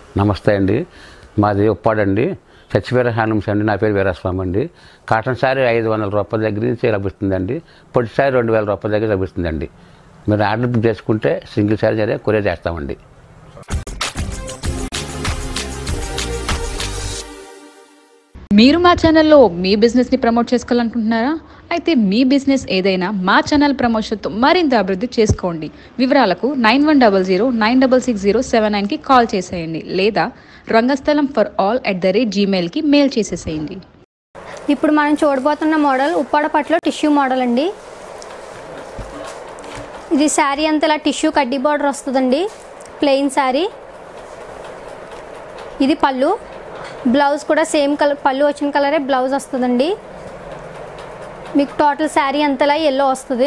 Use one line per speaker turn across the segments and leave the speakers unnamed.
నమస్తే అండి మాది ఉప్పాడండి సత్యవీర హ్యాండ్లూమ్స్ అండి నా పేరు వీరస్వామి అండి కాటన్ శారీ ఐదు వందల రూపాయల దగ్గర నుంచి లభిస్తుందండి పొట్టి శారీ రెండు వేల రూపాయల దగ్గర లభిస్తుందండి మీరు ఆర్డర్ బుక్ చేసుకుంటే సింగిల్ శారీ సరే కొరియర్ చేస్తామండి
మీరు మా ఛానల్లో మీ బిజినెస్ని ప్రమోట్ చేసుకోవాలనుకుంటున్నారా అయితే మీ బిజినెస్ ఏదైనా మా ఛానల్ ప్రమోషన్తో మరింత అభివృద్ధి చేసుకోండి వివరాలకు nine one double zero nine double six zero seven నైన్కి కాల్ చేసేయండి లేదా Rangasthalam for all at the rate జీమెయిల్కి మెయిల్ చేసేసేయండి
ఇప్పుడు మనం చూడబోతున్న మోడల్ ఉప్పాడ పట్టులో టిష్యూ మోడల్ అండి ఇది శారీ అంతా ఇలా టిష్యూ కడ్డీ బార్డర్ వస్తుందండి ప్లెయిన్ శారీ ఇది పళ్ళు బ్లౌజ్ కూడా సేమ్ కలర్ పళ్ళు వచ్చిన కలరే బ్లౌజ్ వస్తుందండి మీకు టోటల్ శారీ అంతలా ఎల్లో వస్తుంది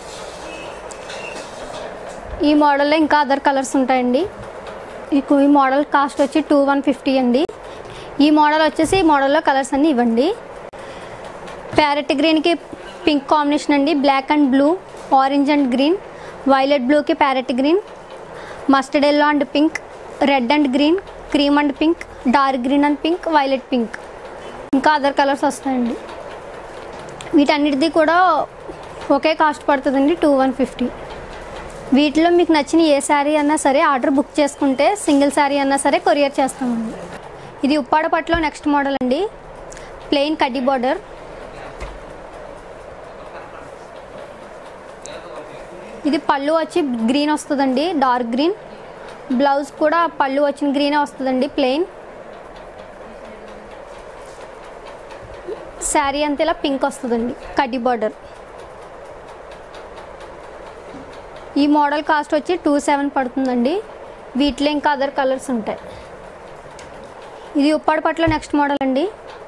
ఈ మోడల్లో ఇంకా అదర్ కలర్స్ ఉంటాయండి మీకు ఈ మోడల్ కాస్ట్ వచ్చి టూ వన్ ఫిఫ్టీ అండి ఈ మోడల్ వచ్చేసి ఈ మోడల్లో కలర్స్ అన్నీ ఇవ్వండి ప్యారెట్ గ్రీన్కి పింక్ కాంబినేషన్ అండి black and blue orange and green violet బ్లూకి parrot green mustard yellow and pink red and green cream and pink dark green and pink violet pink ఇంకా అదర్ కలర్స్ వస్తాయండి వీటన్నిటిది కూడా ఒకే కాస్ట్ పడుతుందండి two one fifty వీటిలో మీకు నచ్చిన ఏ శారీ అన్నా సరే ఆర్డర్ బుక్ చేసుకుంటే సింగిల్ శారీ అన్నా సరే కొరియర్ చేస్తామండి ఇది ఉప్పాడ పట్టులో నెక్స్ట్ మోడల్ అండి ప్లెయిన్ కడ్డీ బార్డర్ ఇది పళ్ళు వచ్చి గ్రీన్ వస్తుందండి డార్క్ గ్రీన్ బ్లౌజ్ కూడా పళ్ళు వచ్చిన గ్రీనే వస్తుందండి ప్లెయిన్ శారీ అంతా ఇలా పింక్ వస్తుందండి కడ్డీ బార్డర్ ఈ మోడల్ కాస్ట్ వచ్చి టూ సెవెన్ పడుతుందండి వీటిలో ఇంకా అదర్ కలర్స్ ఉంటాయి ఇది ఉప్పాడ పట్ల నెక్స్ట్ మోడల్ అండి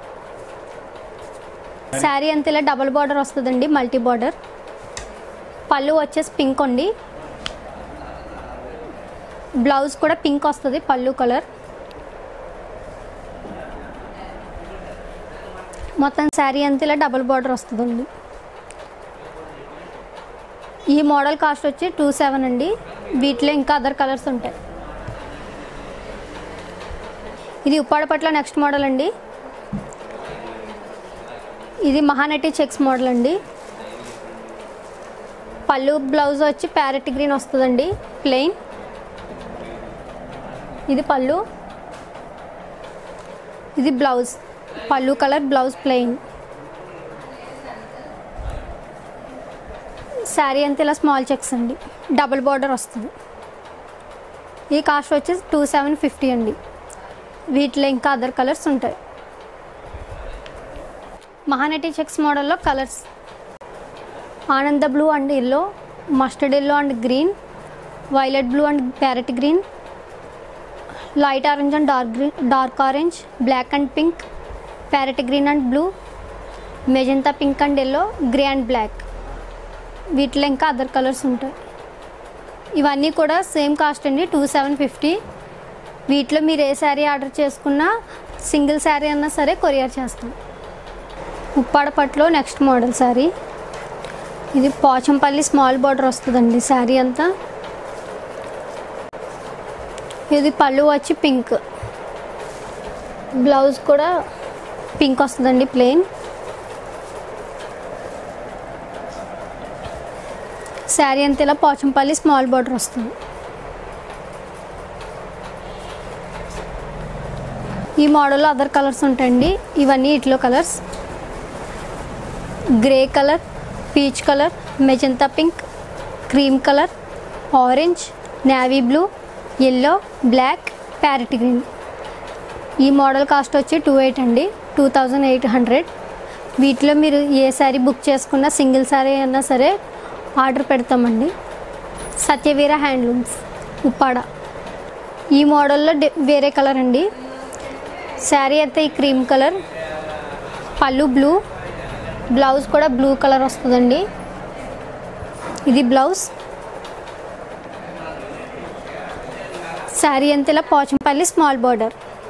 శారీ అంతా ఇలా డబల్ బార్డర్ వస్తుందండి మల్టీ బార్డర్ పళ్ళు వచ్చేసి పింక్ అండి బ్లౌజ్ కూడా పింక్ వస్తుంది పళ్ళు కలర్ మొత్తం శారీ అంతా ఇలా డబుల్ బార్డర్ వస్తుందండి ఈ మోడల్ కాస్ట్ వచ్చి టూ సెవెన్ అండి వీటిలో ఇంకా అదర్ కలర్స్ ఉంటాయి ఇది ఉప్పాడ పట్ల నెక్స్ట్ మోడల్ అండి ఇది మహానటి చెక్స్ మోడల్ అండి పళ్ళు బ్లౌజ్ వచ్చి ప్యారెట్ గ్రీన్ వస్తుందండి ప్లెయిన్ ఇది పళ్ళు ఇది బ్లౌజ్ పళ్ళు కలర్ బ్లౌజ్ ప్లెయిన్ శారీ అంతా ఇలా స్మాల్ చెక్స్ అండి డబుల్ బార్డర్ వస్తుంది ఈ కాస్ట్ వచ్చేసి టూ సెవెన్ ఫిఫ్టీ అండి వీటిలో ఇంకా అదర్ కలర్స్ ఉంటాయి మహానటి చెక్స్ మోడల్లో కలర్స్ ఆనంద blue and yellow mustard yellow and green violet blue and parrot green light orange and dark green dark orange black and pink parrot green and blue magenta pink and yellow grey and black వీటిలో ఇంకా other colours ఉంటాయి ఇవన్నీ కూడా same cost అండి two seven fifty వీటిలో మీరు ఏ sari order చేసుకున్నా సింగిల్ శారీ అన్నా సరే కొరియర్ చేస్తాం ఉప్పాడ పట్టులో నెక్స్ట్ మోడల్ శారీ ఇది పోచంపల్లి స్మాల్ బార్డర్ వస్తుందండి శారీ అంతా ఇది పళ్ళు వచ్చి పింక్ బ్లౌజ్ కూడా పింక్ వస్తుందండి ప్లెయిన్ శారీ అంతా ఇలా పోచంపల్లి స్మాల్ బార్డర్ వస్తుంది ఈ మోడల్లో అదర్ కలర్స్ ఉంటాయండి ఇవన్నీ ఇట్లో colours grey colour peach colour magenta pink cream colour orange navy blue yellow black parrot green ఈ మోడల్ కాస్ట్ వచ్చి టూ ఎయిట్ అండి టూ థౌజండ్ ఎయిట్ హండ్రెడ్ వీటిలో మీరు ఏ శారీ బుక్ చేసుకున్నా సింగిల్ శారీ అయినా సరే ఆర్డర్ పెడతామండి సత్యవీర హ్యాండ్లూమ్స్ ఉప్పాడ ఈ మోడల్లో డి- వేరే కలర్ అండి శారీ అయితే ఈ cream colour pallu blue blouse కూడా బ్లూ కలర్ వస్తుందండి ఇది బ్లౌజ్ శారీ అంతా ఇలా పోచంపల్లి స్మాల్ బార్డర్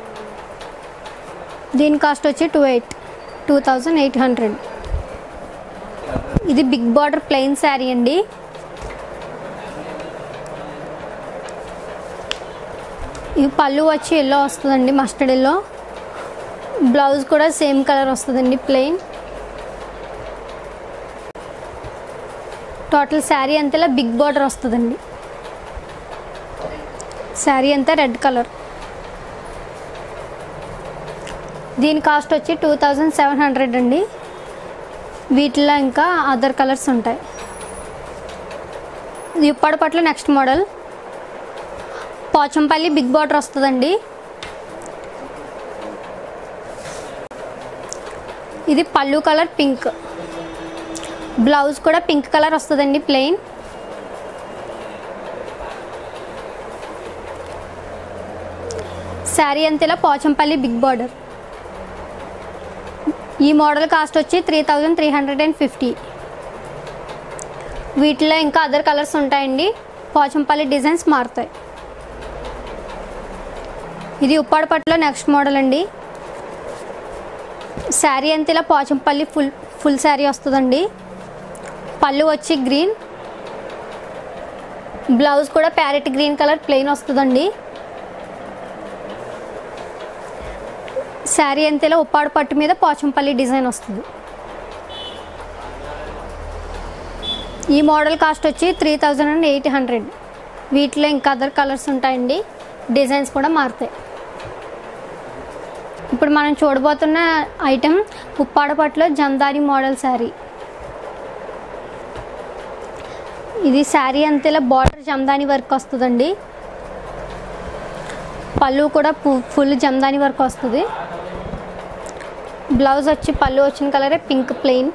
దీని కాస్ట్ వచ్చి two eight two thousand eight hundred ఇది బిగ్ బార్డర్ ప్లెయిన్ శారీ అండి ఈ పళ్ళు వచ్చి ఎల్లో వస్తుందండి మస్టర్డ్ ఎల్లో బ్లౌజ్ కూడా సేమ్ కలర్ వస్తుందండి ప్లెయిన్ టోటల్ శారీ అంతలా బిగ్ బార్డర్ వస్తుందండి శారీ అంతా రెడ్ కలర్ దీని కాస్ట్ వచ్చి టూ థౌజండ్ సెవెన్ హండ్రెడ్ అండి వీటిలో ఇంకా అదర్ కలర్స్ ఉంటాయి ఇది ఇప్పటి పట్ల next model Pochampally big border వస్తుందండి ఇది పళ్ళు కలర్ పింక్ బ్లౌజ్ కూడా పింక్ కలర్ వస్తుందండి ప్లెయిన్ శారీ అంతేలా పోచంపల్లి బిగ్ బార్డర్ ఈ మోడల్ కాస్ట్ వచ్చి three thousand three hundred and fifty వీటిలో ఇంకా అదర్ కలర్స్ ఉంటాయండి పోచంపల్లి డిజైన్స్ మారుతాయి ఇది ఉప్పాడ పట్టులో నెక్స్ట్ మోడల్ అండి శారీ అంతా ఇలా పోచంపల్లి ఫుల్ ఫుల్ శారీ వస్తుందండి పళ్ళు వచ్చి గ్రీన్ బ్లౌజ్ కూడా ప్యారెట్ గ్రీన్ కలర్ ప్లెయిన్ వస్తుందండి శారీ అంతేలా ఉప్పాడు పట్టు మీద పోచంపల్లి డిజైన్ వస్తుంది ఈ మోడల్ కాస్ట్ వచ్చి three thousand and eight hundred వీటిలో ఇంకా అదర్ కలర్స్ ఉంటాయండి డిజైన్స్ కూడా మారుతాయి ఇప్పుడు మనం చూడబోతున్న ఐటెం ఉప్పాడ పట్టులో జందారి మోడల్ శారీ ఇది శారీ అంతేలా బార్డర్ జందాని వర్క్ వస్తుందండి పళ్ళు కూడా పు- ఫుల్ జందాని వర్క్ వస్తుంది బ్లౌజ్ వచ్చి పళ్ళు వచ్చిన కలరే పింక్ ప్లెయిన్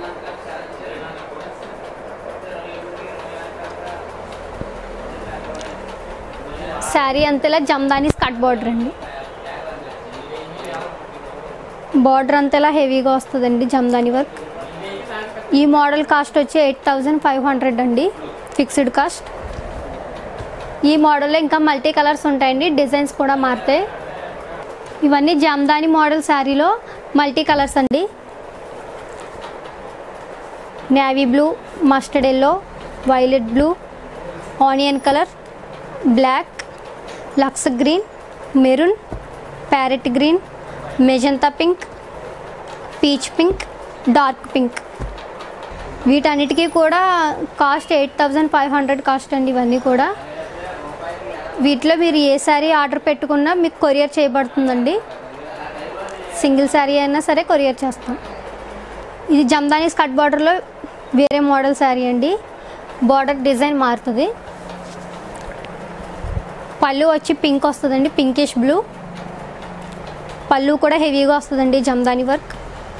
శారీ అంతేలా జందాని స్కట్ బార్డర్ అండి బార్డర్ అంతేలా హెవీగా వస్తుందండి జందాని వర్క్ ఈ మోడల్ కాస్ట్ వచ్చి ఎయిట్ థౌజండ్ ఫైవ్ హండ్రెడ్ అండి ఫిక్స్డ్ కాస్ట్ ఈ మోడల్లో ఇంకా మల్టీ కలర్స్ ఉంటాయండి డిజైన్స్ కూడా మారుతాయి ఇవన్నీ జామ్దాని మోడల్ శారీలో మల్టీ కలర్స్ అండి navy blue mustard yellow violet blue onion colour black లక్స్ green maroon parrot green magenta pink peach pink dark pink వీటన్నిటికీ కూడా cost eight thousand five hundred cost అండి ఇవన్నీ కూడా వీటిలో మీరు ఏ శారీ ఆర్డర్ పెట్టుకున్నా మీకు కొరియర్ చేయబడుతుందండి సింగిల్ శారీ అయినా సరే కొరియర్ చేస్తాం ఇది జమ్దానీ స్కట్ బార్డర్లో వేరే మోడల్ శారీ అండి బార్డర్ డిజైన్ మారుతుంది పళ్ళు వచ్చి పింక్ వస్తుందండి పింకిష్ బ్లూ పళ్ళు కూడా హెవీగా వస్తుందండి జమ్దానీ వర్క్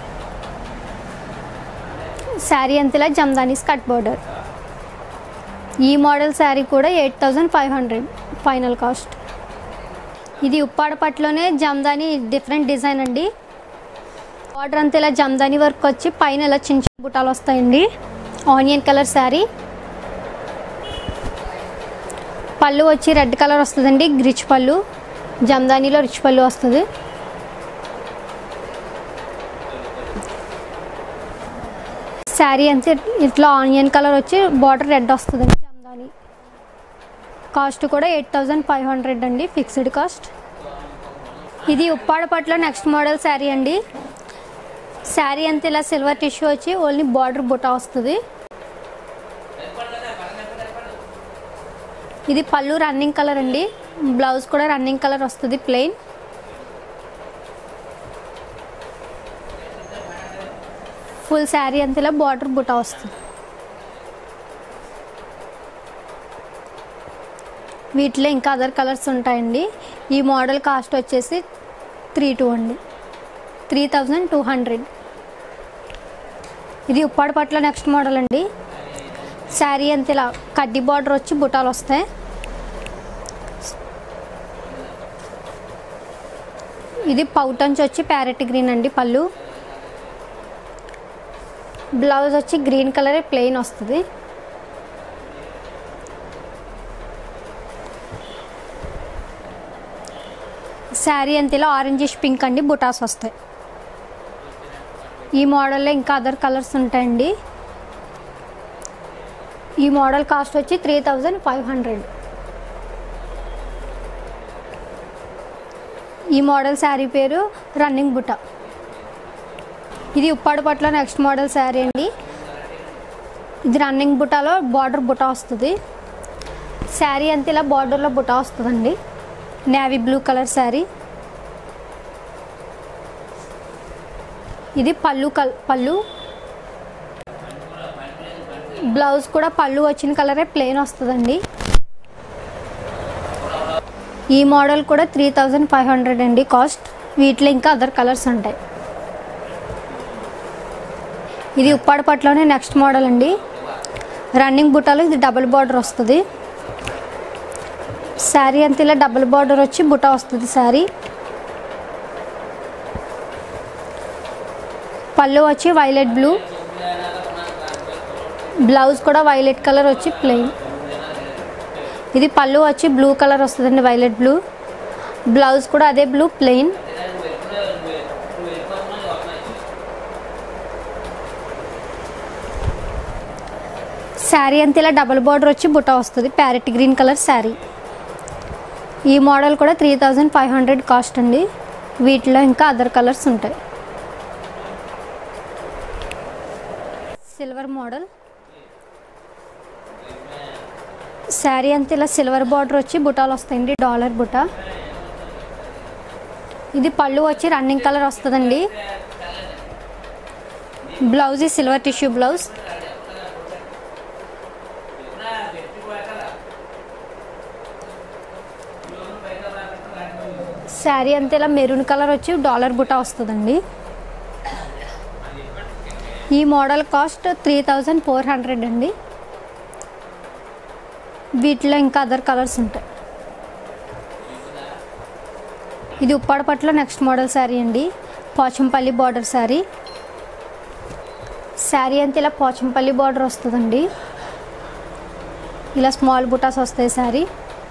శారీ అంతలా జమ్దానీ స్కట్ బార్డర్ ఈ మోడల్ శారీ కూడా eight thousand five hundred final cost ఇది ఉప్పాడ పట్టులోనే జమ్దాని డిఫరెంట్ డిజైన్ అండి బార్డర్ అంతా ఇలా జమ్దాని వర్క్ వచ్చి పైన ఇలా చిన్న చిన్న బుటాలు వస్తాయండి ఆనియన్ కలర్ శారీ పళ్ళు వచ్చి రెడ్ కలర్ వస్తుందండి రిచ్ పళ్ళు జమ్దానీలో రిచ్ పళ్ళు వస్తుంది శారీ అంతే ఇట్లా ఆనియన్ కలర్ వచ్చి బార్డర్ రెడ్ వస్తుందండి జమ్దాని కాస్ట్ కూడా ఎయిట్ థౌజండ్ ఫైవ్ హండ్రెడ్ అండి ఫిక్స్డ్ కాస్ట్ ఇది ఉప్పాడ పట్ల నెక్స్ట్ మోడల్ శారీ అండి శారీ అంతా ఇలా సిల్వర్ టిష్యూ వచ్చి ఓన్లీ బార్డర్ బుటా వస్తుంది ఇది పళ్ళు రన్నింగ్ కలర్ అండి బ్లౌజ్ కూడా రన్నింగ్ కలర్ వస్తుంది ప్లెయిన్ ఫుల్ శారీ అంతా ఇలా బార్డర్ బుటా వస్తుంది వీటిలో ఇంకా అదర్ కలర్స్ ఉంటాయండి ఈ మోడల్ కాస్ట్ వచ్చేసి త్రీ టూ అండి త్రీ థౌజండ్ టూ హండ్రెడ్ ఇది ఉప్పాడ పట్ల నెక్స్ట్ మోడల్ అండి శారీ అంత ఇలా కడ్డీ బార్డర్ వచ్చి బుటాలు వస్తాయి ఇది పౌటన్స్ వచ్చి ప్యారెట్ గ్రీన్ అండి పళ్ళు బ్లౌజ్ వచ్చి గ్రీన్ కలర్ ప్లెయిన్ వస్తుంది శారీ అంతలో ఆరెంజిష్ పింక్ అండి బుటాస్ వస్తాయి ఈ మోడల్లో ఇంకా అదర్ కలర్స్ ఉంటాయండి ఈ మోడల్ కాస్ట్ వచ్చి త్రీ థౌజండ్ ఫైవ్ హండ్రెడ్ ఈ మోడల్ శారీ పేరు రన్నింగ్ బుట్ట ఇది ఉప్పాడు పట్ల నెక్స్ట్ మోడల్ శారీ అండి ఇది రన్నింగ్ బుటాలో బార్డర్ బుట్ట వస్తుంది శారీ అంతా ఇలా బార్డర్లో బుట్ట వస్తుందండి నేవీ బ్లూ కలర్ శారీ ఇది పళ్ళు కల్ పళ్ళు బ్లౌజ్ కూడా పళ్ళు వచ్చిన కలరే ప్లెయిన్ వస్తుందండి ఈ మోడల్ కూడా త్రీ థౌజండ్ ఫైవ్ హండ్రెడ్ అండి కాస్ట్ వీటిలో ఇంకా అదర్ కలర్స్ ఉంటాయి ఇది ఉప్పాడ పట్లోనే నెక్స్ట్ మోడల్ అండి రన్నింగ్ బుట్టాలో ఇది డబుల్ బార్డర్ వస్తుంది శారీ అంతా ఇలా డబుల్ బార్డర్ వచ్చి బుట్ట వస్తుంది శారీ పళ్ళు వచ్చి వైలెట్ బ్లూ బ్లౌజ్ కూడా వైలెట్ కలర్ వచ్చి ప్లెయిన్ ఇది పళ్ళు వచ్చి బ్లూ కలర్ వస్తుందండి వైలెట్ బ్లూ బ్లౌజ్ కూడా అదే బ్లూ ప్లెయిన్ శారీ అంతా ఇలా డబుల్ బార్డర్ వచ్చి బుట్ట వస్తుంది ప్యారెట్ గ్రీన్ కలర్ శారీ ఈ మోడల్ కూడా three thousand five hundred cost అండి వీటిలో ఇంకా అదర్ కలర్స్ ఉంటాయి సిల్వర్ మోడల్ శారీ అంతా ఇలా సిల్వర్ బార్డర్ వచ్చి బుటాలు వస్తాయండి డాలర్ బుట్ట ఇది పళ్ళు వచ్చి రన్నింగ్ కలర్ వస్తుందండి బ్లౌజ్ ఈ సిల్వర్ టిష్యూ బ్లౌజ్ శారీ అంతా ఇలా మెరూన్ కలర్ వచ్చి డాలర్ బుట్ట వస్తుందండి ఈ model cost three thousand four hundred అండి వీటిలో ఇంకా అదర్ కలర్స్ ఉంటాయి ఇది ఉప్పాడ పట్ల నెక్స్ట్ మోడల్ శారీ అండి పోచంపల్లి బార్డర్ శారీ శారీ అంతా ఇలా పోచంపల్లి బార్డర్ వస్తుందండి ఇలా స్మాల్ బుటాస్ వస్తాయి శారీ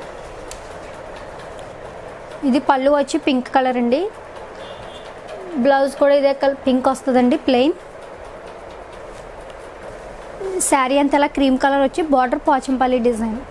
ఇది పళ్ళు వచ్చి పింక్ కలర్ అండి బ్లౌజ్ కూడా ఇదే కలర్ పింక్ వస్తుందండి ప్లెయిన్ శారీ అంతా ఇలా క్రీమ్ కలర్ వచ్చి బార్డర్ పోచంపల్లి డిజైన్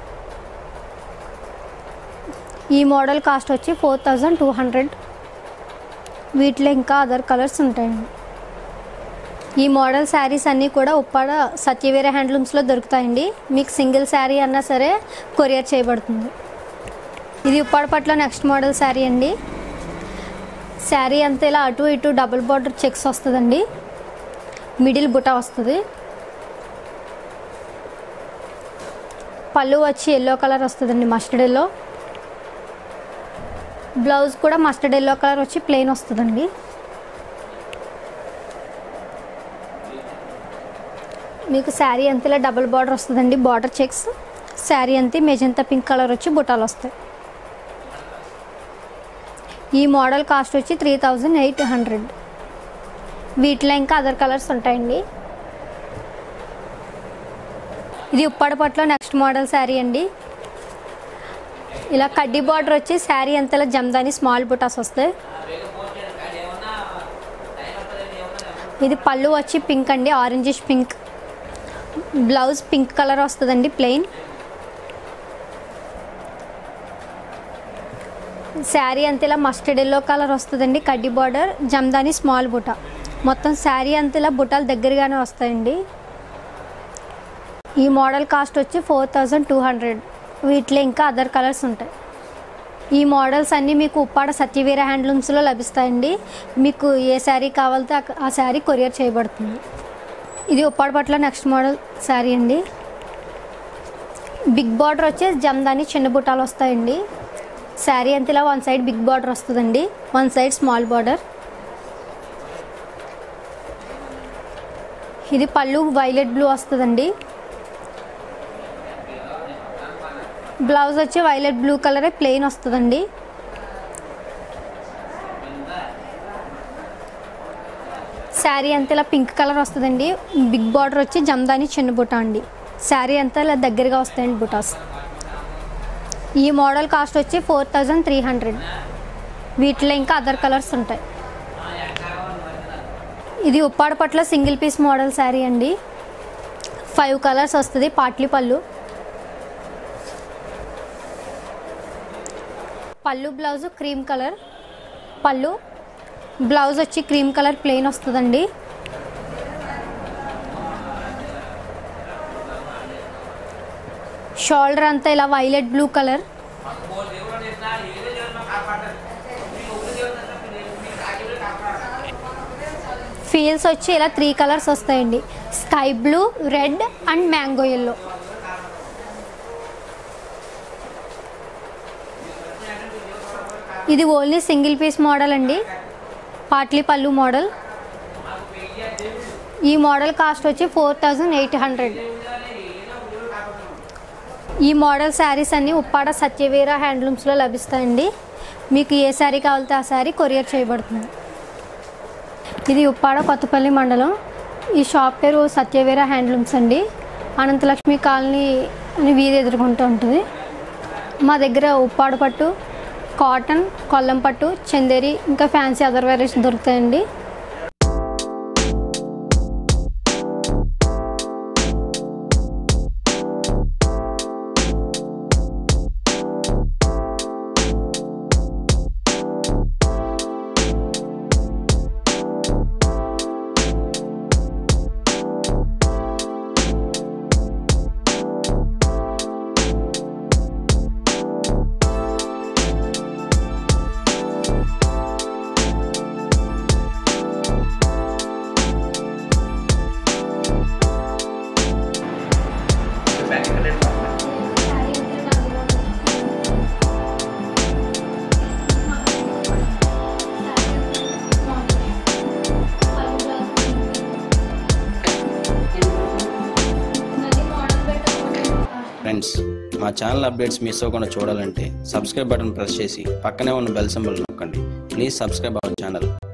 ఈ మోడల్ కాస్ట్ వచ్చి ఫోర్ థౌజండ్ టూ హండ్రెడ్ వీటిలో ఇంకా అదర్ కలర్స్ ఉంటాయండి ఈ మోడల్ శారీస్ అన్నీ కూడా ఉప్పాడ సత్యవీర హ్యాండ్లూమ్స్లో దొరుకుతాయండి మీకు సింగిల్ శారీ అన్నా సరే కొరియర్ చేయబడుతుంది ఇది ఉప్పాడ పట్ల నెక్స్ట్ మోడల్ శారీ అండి శారీ అంతా ఇలా అటు ఇటు డబుల్ బార్డర్ చెక్స్ వస్తుందండి మిడిల్ బుట్ట వస్తుంది పళ్ళు వచ్చి ఎల్లో కలర్ వస్తుందండి మస్టర్డ్ ఎల్లో బ్లౌజ్ కూడా మస్టర్డ్ ఎల్లో కలర్ వచ్చి ప్లెయిన్ వస్తుందండి మీకు శారీ అంతలా డబుల్ బార్డర్ వస్తుందండి బార్డర్ చెక్స్ శారీ అంతే మెజంతా పింక్ కలర్ వచ్చి బుటాలు వస్తాయి ఈ మోడల్ కాస్ట్ వచ్చి త్రీ థౌజండ్ ఎయిట్ హండ్రెడ్ వీటిలో ఇంకా అదర్ కలర్స్ ఉంటాయండి ఇది ఉప్పాడ పట్ల నెక్స్ట్ మోడల్ శారీ అండి ఇలా కడ్డీ బార్డర్ వచ్చి శారీ అంతలా జమ్దాని స్మాల్ బుటాస్ వస్తాయి ఇది పళ్ళు వచ్చి పింక్ అండి orangish pink blouse pink colour వస్తుందండి ప్లెయిన్ శారీ అంతా ఇలా మస్టర్డ్ ఎల్లో కలర్ వస్తుందండి కడ్డీ బార్డర్ జమ్దాని స్మాల్ బుట్ట మొత్తం శారీ అంతా ఇలా బుట్టాలు దగ్గరగానే వస్తాయండి ఈ మోడల్ కాస్ట్ వచ్చి ఫోర్ థౌజండ్ టూ హండ్రెడ్ వీటిలో ఇంకా అదర్ కలర్స్ ఉంటాయి ఈ మోడల్స్ అన్నీ మీకు ఉప్పాడ సత్యవీర హ్యాండ్లూమ్స్లో లభిస్తాయండి మీకు ఏ శారీ కావాలితే ఆ- ఆ శారీ కొరియర్ చేయబడుతుంది ఇది ఉప్పాడ పట్ల నెక్స్ట్ మోడల్ శారీ అండి బిగ్ బార్డర్ వచ్చి జమ్దాని చిన్న బుట్టాలు వస్తాయండి శారీ అంతా ఇలా వన్ సైడ్ బిగ్ బార్డర్ వస్తుందండి వన్ సైడ్ స్మాల్ బార్డర్ ఇది పళ్ళు వైలెట్ బ్లూ వస్తుందండి బ్లౌజ్ వచ్చి వైలెట్ బ్లూ కలరే ప్లెయిన్ వస్తుందండి శారీ అంతా ఇలా పింక్ కలర్ వస్తుందండి బిగ్ బార్డర్ వచ్చి జమ్దాని చిన్న బుట్ట అండి శారీ అంతా ఇలా దగ్గరగా వస్తాయండి బుటాస్ ఈ మోడల్ కాస్ట్ వచ్చి ఫోర్ థౌజండ్ త్రీ హండ్రెడ్ వీటిలో ఇంకా అదర్ కలర్స్ ఉంటాయి ఇది ఉప్పాడ పట్ల సింగిల్ పీస్ మోడల్ శారీ అండి ఫైవ్ కలర్స్ వస్తుంది పాట్లీ pallu pallu blouse cream colour pallu blouse వచ్చి క్రీమ్ కలర్ ప్లెయిన్ వస్తుందండి షోల్డర్ అంతా ఇలా వైలెట్ బ్లూ కలర్ ఫీల్స్ వచ్చి ఇలా త్రీ కలర్స్ వస్తాయండి sky blue red and mango yellow ఇది ఓన్లీ సింగిల్ పీస్ మోడల్ అండి పాట్లీ పళ్ళు మోడల్ ఈ మోడల్ కాస్ట్ వచ్చి ఫోర్ థౌజండ్ ఎయిట్ హండ్రెడ్ ఈ మోడల్ శారీస్ అన్నీ ఉప్పాడ సత్యవీర హ్యాండ్లూమ్స్లో లభిస్తాయండి మీకు ఏ శారీ కావాలితే ఆ శారీ కొరియర్ చేయబడుతుంది ఇది ఉప్పాడ కొత్తపల్లి మండలం ఈ షాప్ పేరు సత్యవీర హ్యాండ్లూమ్స్ అండి అనంతలక్ష్మి కాలనీ అని వీధి ఎదుర్కొంటూ ఉంటుంది మా దగ్గర ఉప్పాడ పట్టు కాటన్ కొల్లం పట్టు చందేరి ఇంకా ఫ్యాన్సీ అదర్ వెరైటీస్ దొరుకుతాయండి
ఫ్రెండ్స్ మా ఛానల్ అప్డేట్స్ మిస్ అవ్వకుండా చూడాలంటే సబ్స్క్రైబ్ బటన్ ప్రెస్ చేసి పక్కనే ఉన్న బెల్ సింబల్ నొక్కండి ప్లీజ్ సబ్స్క్రైబ్ అవర్ ఛానల్